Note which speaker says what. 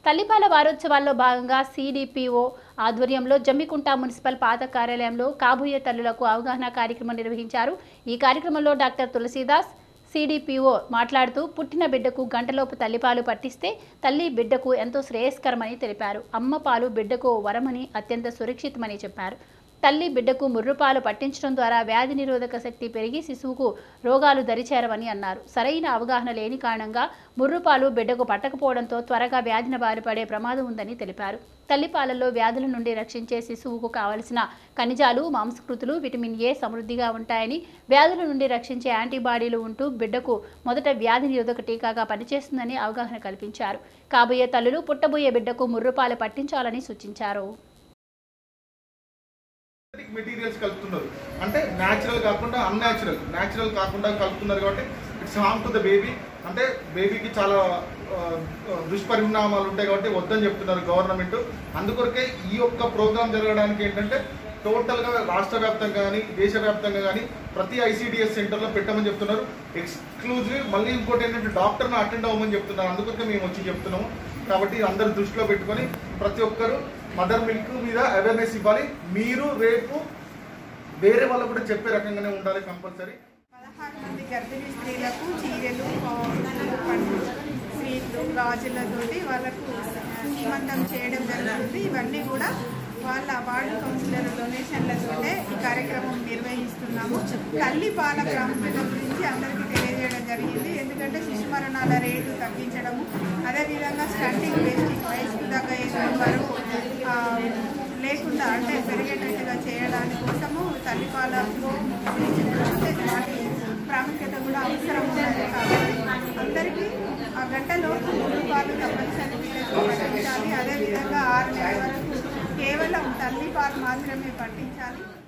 Speaker 1: తల్లిపాల వారోత్సవాల్లో భాగంగా సిడిపిఓ ఆధ్వర్యంలో జమ్మికుంట మున్సిపల్ పాత కార్యాలయంలో కాబోయే తల్లులకు అవగాహన కార్యక్రమం నిర్వహించారు ఈ కార్యక్రమంలో డాక్టర్ తులసీదాస్ సిడిపిఓ మాట్లాడుతూ పుట్టిన బిడ్డకు గంటలోపు తల్లిపాలు పట్టిస్తే తల్లి బిడ్డకు ఎంతో శ్రేయస్కరమని తెలిపారు అమ్మ పాలు బిడ్డకు వరమని అత్యంత సురక్షితమని చెప్పారు తల్లి బిడ్డకు ముర్రుపాలు పట్టించడం ద్వారా వ్యాధి నిరోధక శక్తి పెరిగి శిశువుకు రోగాలు దరిచేరవని అన్నారు సరైన అవగాహన లేని కారణంగా ముర్రుపాలు బిడ్డకు పట్టకపోవడంతో త్వరగా వ్యాధిన బారిపడే ప్రమాదం ఉందని తెలిపారు తల్లిపాలల్లో వ్యాధుల నుండి రక్షించే శిశువుకు కావలసిన ఖనిజాలు మాంసకృతులు విటమిన్ ఏ సమృద్ధిగా ఉంటాయని వ్యాధుల నుండి రక్షించే యాంటీబాడీలు ఉంటూ బిడ్డకు మొదట వ్యాధి నిరోధక టీకాగా పనిచేస్తుందని అవగాహన కల్పించారు కాబోయే తల్లులు పుట్టబోయే బిడ్డకు ముర్రుపాలు పట్టించాలని సూచించారు
Speaker 2: సింథటిక్ మెటీరియల్స్ కలుపుతున్నారు అంటే న్యాచురల్ కాకుండా అన్యాచురల్ న్యాచురల్ కాకుండా కలుపుతున్నారు కాబట్టి it's harm to the baby అంటే బేబీకి చాలా ఆ, దుష్పరిణామాలు ఉంటాయి కాబట్టి వద్దని చెప్తున్నారు గవర్నమెంట్ అందుకొరకే ఈ యొక్క ప్రోగ్రామ్ జరగడానికి ఏంటంటే టోటల్గా రాష్ట్ర వ్యాప్తంగా కానీ దేశవ్యాప్తంగా కానీ ప్రతి ఐసీడిఎస్ సెంటర్లో పెట్టమని చెప్తున్నారు ఎక్స్క్లూజివ్ మళ్ళీ ఇంకోటి ఏంటంటే డాక్టర్ని అటెండ్ అవ్వమని చెప్తున్నారు అందుకొరకే మేము వచ్చి చెప్తున్నాము కాబట్టి అందరు దృష్టిలో పెట్టుకొని ప్రతి ఒక్కరు మదర్ మిల్క్ మీద అవేర్నెస్ ఇవ్వాలి మీరు రేపు వేరే వాళ్ళకు కూడా చెప్పే రకంగానే ఉండాలి కంపల్సరీ
Speaker 3: పదహారు మంది గర్భిణీ స్త్రీలకు చీరలు పౌడర్లు పండ్లు స్వీట్లు గాజులతోటి వాళ్ళకు సీమంతం చేయడం జరుగుతుంది ఇవన్నీ కూడా వాళ్ళ వార్డు కౌన్సిలర్ డొనేషన్లతోటే ఈ కార్యక్రమం నిర్వహిస్తున్నాము తల్లి పాల ప్రాముఖ్యత గురించి అందరికీ తెలియజేయడం జరిగింది ఎందుకంటే శిశు మరణాల రేటు తగ్గించడము అదేవిధంగా స్టంటింగ్ వేస్టింగ్ వయసుకు తగ్గ ఏజ్ వరకు ఆ, లేకుండా అంటే పెరిగేటట్టుగా చేయడానికి కోసము తల్లిపాల గురించి కూడా అంటే వాటి ప్రాముఖ్యత కూడా అవసరం ఉన్నది కాబట్టి అందరికీ ఆ గంటలో మూడు పాలు తప్పనిసరి పిల్లలకు పట్టించాలి అదేవిధంగా ఆరు నెలల వరకు కేవలం తల్లి పాలు మాత్రమే పట్టించాలి